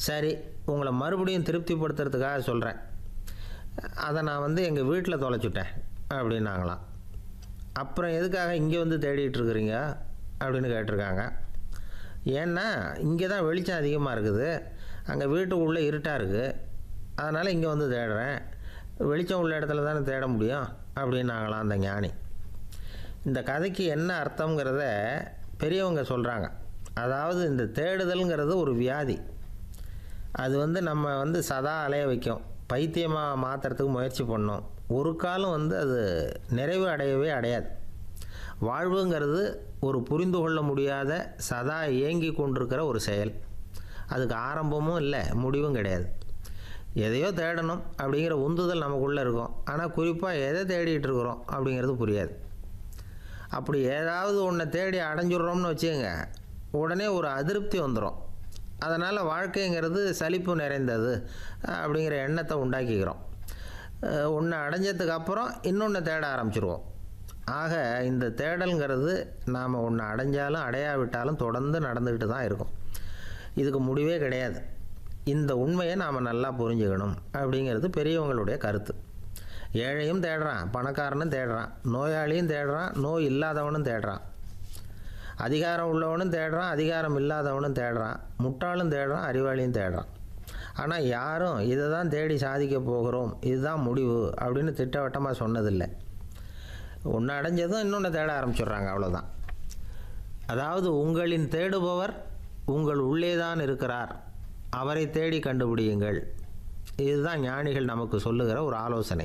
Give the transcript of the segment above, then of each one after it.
சரி உங்களை மறுபடியும் திருப்திப்படுத்துறதுக்காக சொல்கிறேன் அதை நான் வந்து எங்கள் வீட்டில் தொலைச்சுட்டேன் அப்படின்னாங்களாம் அப்புறம் எதுக்காக இங்கே வந்து தேடிட்டு இருக்கிறீங்க அப்படின்னு கேட்டிருக்காங்க ஏன்னா இங்கே தான் வெளிச்சம் அதிகமாக இருக்குது அங்கே வீட்டுக்குள்ளே இருட்டாக இருக்குது அதனால் இங்கே வந்து தேடுறேன் வெளிச்சம் உள்ள இடத்துல தானே தேட முடியும் அப்படின்னாங்களாம் அந்த ஞானி இந்த கதைக்கு என்ன அர்த்தங்கிறத பெரியவங்க சொல்கிறாங்க அதாவது இந்த தேடுதல்ங்கிறது ஒரு வியாதி அது வந்து நம்ம வந்து சதா அலைய வைக்கும் பைத்தியமாக மாற்றுறதுக்கு முயற்சி பண்ணோம் ஒரு காலம் வந்து அது நிறைவு அடையவே அடையாது வாழ்வுங்கிறது ஒரு புரிந்து கொள்ள முடியாத சதா இயங்கி கொண்டிருக்கிற ஒரு செயல் அதுக்கு ஆரம்பமும் இல்லை முடிவும் கிடையாது எதையோ தேடணும் அப்படிங்கிற உந்துதல் நமக்குள்ளே இருக்கும் ஆனால் குறிப்பாக எதை தேடிட்டு இருக்கிறோம் அப்படிங்கிறது புரியாது அப்படி ஏதாவது ஒன்றை தேடி அடைஞ்சிடுறோம்னு வச்சுக்கோங்க உடனே ஒரு அதிருப்தி வந்துடும் அதனால் வாழ்க்கைங்கிறது சலிப்பு நிறைந்தது அப்படிங்கிற எண்ணத்தை உண்டாக்கிக்கிறோம் ஒன்று அடைஞ்சதுக்கு அப்புறம் இன்னொன்று தேட ஆரம்பிச்சிருவோம் ஆக இந்த தேடல்ங்கிறது நாம் ஒன்று அடைஞ்சாலும் அடையாவிட்டாலும் தொடர்ந்து நடந்துக்கிட்டு தான் இருக்கும் இதுக்கு முடிவே கிடையாது இந்த உண்மையை நாம் நல்லா புரிஞ்சுக்கணும் அப்படிங்கிறது பெரியவங்களுடைய கருத்து ஏழையும் தேடுறான் பணக்காரனும் தேடுறான் நோயாளியும் தேடுறான் நோய் இல்லாதவனும் தேடுறான் அதிகாரம் உள்ளவனும் தேடுறான் அதிகாரம் இல்லாதவனும் தேடுறான் முட்டாளும் தேடுறான் அறிவாளியும் தேடுறான் ஆனால் யாரும் இதை தான் தேடி சாதிக்க போகிறோம் இதுதான் முடிவு அப்படின்னு திட்டவட்டமாக சொன்னதில்லை ஒன்று அடைஞ்சதும் இன்னொன்று தேட ஆரம்பிச்சிடுறாங்க அவ்வளோதான் அதாவது உங்களின் தேடுபவர் உங்கள் உள்ளே தான் இருக்கிறார் அவரை தேடி கண்டுபிடியுங்கள் இதுதான் ஞானிகள் நமக்கு சொல்லுகிற ஒரு ஆலோசனை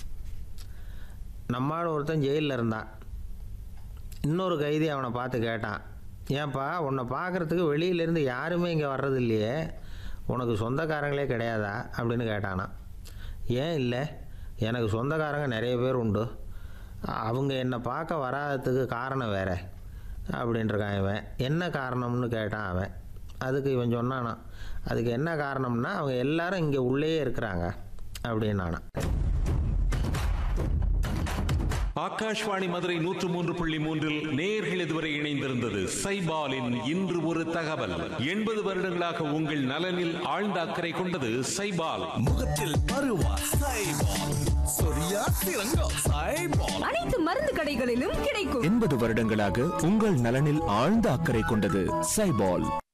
நம்மால் ஒருத்தன் ஜெயிலில் இருந்தான் இன்னொரு கைதி அவனை பார்த்து கேட்டான் ஏன்பா உன்னை பார்க்குறதுக்கு வெளியிலேருந்து யாருமே இங்கே வர்றது இல்லையே உனக்கு சொந்தக்காரங்களே கிடையாதா அப்படின்னு கேட்டானான் ஏன் இல்லை எனக்கு சொந்தக்காரங்க நிறைய பேர் உண்டு அவங்க என்னை பார்க்க வராததுக்கு காரணம் வேற அப்படின்ட்டுருக்கான் இவன் என்ன காரணம்னு கேட்டான் அவன் அதுக்கு இவன் சொன்னானா அதுக்கு என்ன காரணம்னா அவங்க எல்லாரும் இங்கே உள்ளேயே இருக்கிறாங்க அப்படின்னானா ஆகாஷ்வாணி மதுரை நூற்று மூன்று புள்ளி மூன்றில் நேர்கள் இதுவரை இணைந்திருந்தது சைபாலின் இன்று ஒரு தகவல் எண்பது வருடங்களாக உங்கள் நலனில் ஆழ்ந்த அக்கறை கொண்டது சைபால் முகத்தில் பருவா சைபால் சொரியா சிறங்கா சைபால் அனைத்து மருந்து கடைகளிலும் கிடைக்கும் எண்பது வருடங்களாக உங்கள் நலனில் ஆழ்ந்த அக்கறை கொண்டது சைபால்